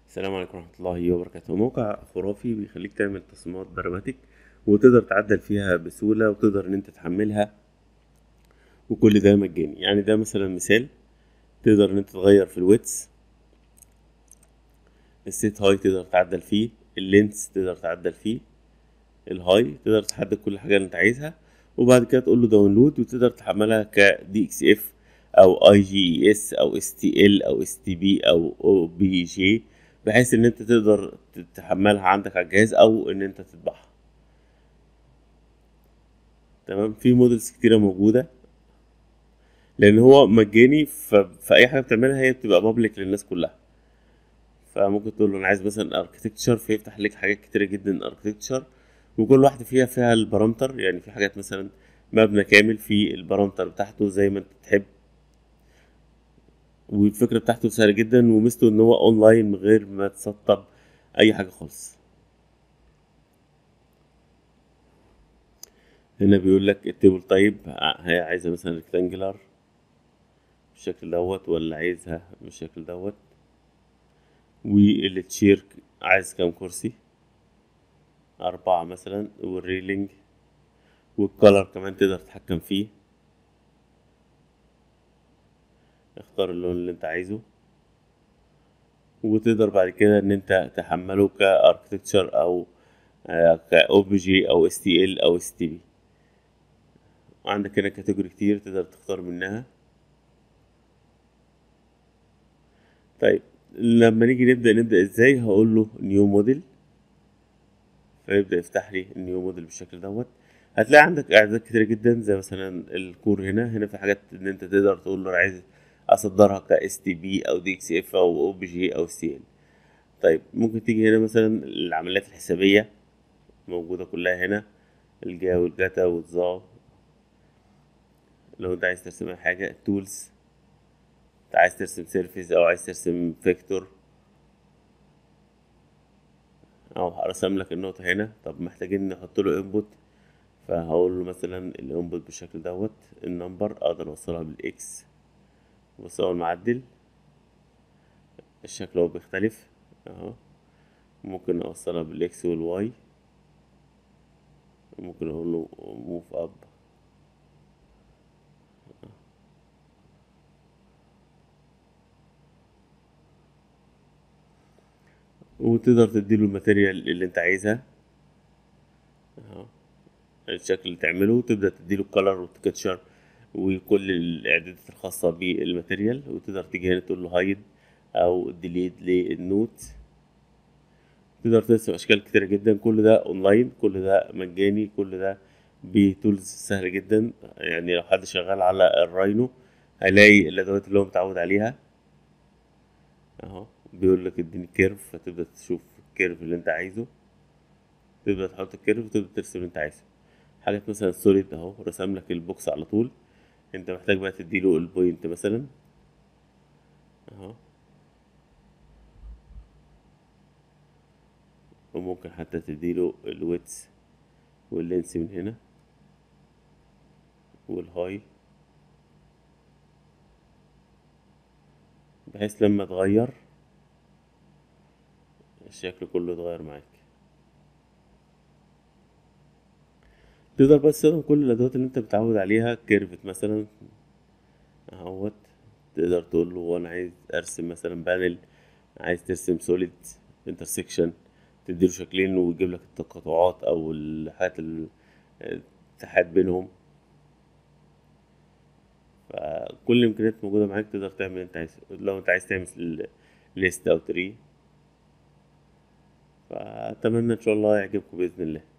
السلام عليكم ورحمة الله وبركاته موقع خرافي بيخليك تعمل تصميمات براماتيك وتقدر تعدل فيها بسهولة وتقدر ان انت تحملها وكل ده مجاني يعني ده مثلا مثال تقدر ان انت تغير في الويتس السيت هاي تقدر تعدل فيه اللينس تقدر تعدل فيه الهاي تقدر تحدد كل حاجة اللي انت عايزها وبعد كده تقول له داونلود وتقدر تحملها ك دي اكس اف او اي جي اي اس او اس تي ال او اس تي بي او او بي جي بحيث ان انت تقدر تحملها عندك على الجهاز او ان انت تطبعها تمام في موديلز كتيرة موجودة لان هو مجاني ف... فاي حاجة بتعملها هي بتبقى بابليك للناس كلها فممكن تقول له انا عايز مثلا اركتكتشر فيفتح لك حاجات كتيرة جدا اركتكتشر وكل واحدة فيها فيها البارامتر يعني في حاجات مثلا مبنى كامل في البارامتر بتاعته زي ما انت تحب والفكرة بتاعته سهلة جدا وميزته ان هو اونلاين من غير ما تسطب اي حاجة خالص هنا بيقول لك التيبل تايب هي عايزة مثلا ريكتانجلر بالشكل دوت ولا عايزها بالشكل دوت والتشير عايز كام كرسي أربعة مثلا والريلينج والكولر كمان تقدر تتحكم فيه اختار اللون اللي انت عايزه وتقدر بعد كده ان انت تحمله كاركتكتشر او كاو بي جي او اس تي ال او اس تي بي عندك هنا كاتيجوري كتير تقدر تختار منها طيب لما نيجي نبدا نبدا ازاي هقول له نيو موديل فيبدا يفتح لي النيو موديل بالشكل دوت هتلاقي عندك اعدادات كتير جدا زي مثلا الكور هنا هنا في حاجات ان انت تقدر تقول له عايز اصدرها ك اس تي بي او دي اكس اف او او بي جي او سي ال طيب ممكن تيجي هنا مثلا العمليات الحسابيه موجوده كلها هنا الجا والجاتا والظا لو انت عايز ترسم اي حاجه تولز انت عايز ترسم سيرفيس او عايز ترسم فيكتور او رسم لك النقطه هنا طب محتاجين نحط له انبوت فهقول له مثلا الانبوت بالشكل دوت النمبر اقدر اوصلها بالاكس بص اول ما اعدل الشكل هو بيختلف اهو ممكن اوصلها بالاكس والواي ممكن اقول له موف اب وتقدر تديله الماتيريال اللي انت عايزها اهو الشكل اللي تعمله وتبدا تديله الكلر والتكتشر وكل الاعدادات الخاصه بالماتيريال وتقدر تيجي هنا تقول له هايد او ديليت للنوت تقدر ترسم اشكال كتيره جدا كل ده اونلاين كل ده مجاني كل ده بتولز سهله جدا يعني لو حد شغال على الراينو هيلاقي الادوات اللي هو متعود عليها اهو بيقول لك اديني كيرف فتبدا تشوف الكيرف اللي انت عايزه تبدا تحط الكيرف وتبدا ترسم اللي انت عايزه حاجات مثلا سوليد اهو رسم لك البوكس على طول انت محتاج بقى تديله البوينت مثلا اهو وممكن حتى تديله الويتس واللينس من هنا والهاي بحيث لما تغير الشكل كله يتغير معاك تقدر بس تستخدم كل الادوات اللي انت متعود عليها كيرفت مثلا اهوت تقدر تقول له انا عايز ارسم مثلا بانل عايز ترسم سوليد انترسكشن تديله شكلين ويجيب لك التقاطعات او الحاجات الاتحاد بينهم فكل الامكانيات موجوده معاك تقدر تعمل انت عايز لو انت عايز تعمل ليست او تري فاتمنى ان شاء الله يعجبكم باذن الله